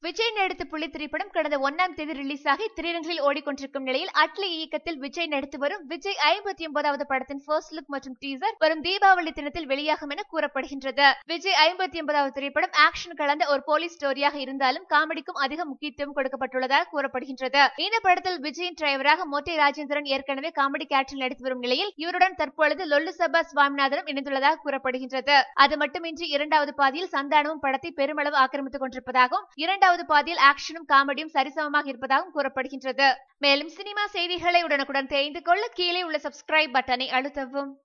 விஜய் நடித்த புலி திரைப்படம் கடந்த ஒன்னாம் தேதி ரிலீஸ் ஆகி திரையரங்கில் ஓடிக்கொண்டிருக்கும் நிலையில் அட்லி இயக்கத்தில் விஜய் நடித்து வரும் விஜய் ஐம்பத்தி ஒன்பதாவது படத்தின் ஃபர்ஸ்ட் லுக் மற்றும் டீசர் வரும் தீபாவளி தினத்தில் வெளியாகும் என கூறப்படுகின்றது விஜய் ஐம்பத்தி ஒன்பதாவது திரைப்படம் ஆக்ஷன் கலந்த ஒரு போலீஸ் ஸ்டோரியாக இருந்தாலும் காமெடிக்கும் அதிக முக்கியத்துவம் கொடுக்கப்பட்டுள்ளதாக கூறப்படுகின்றது இந்த படத்தில் விஜயின் டிரைவராக மொட்டை ராஜேந்திரன் ஏற்கனவே காமெடி கேரக்டரில் நடித்து வரும் நிலையில் இவருடன் தற்பொழுது லொல்லு சபா சுவாமிநாதனும் இணைந்துள்ளதாக கூறப்படுகின்றது அது மட்டுமின்றி இரண்டாவது பாதியில் சந்தானமும் படத்தை பெருமளவு ஆக்கிரமித்துக் கொண்டிருப்பதாகவும் இரண்டாவது இரண்டாவது பாதியில் ஆக்ஷனும் காமெடியும் சரிசமமாக இருப்பதாகவும் கூறப்படுகின்றது மேலும் சினிமா செய்திகளை உடனுக்குடன் தெரிந்து கொள்ள கீழே உள்ள சப்ஸ்கிரைப் பட்டனை அழுத்தவும்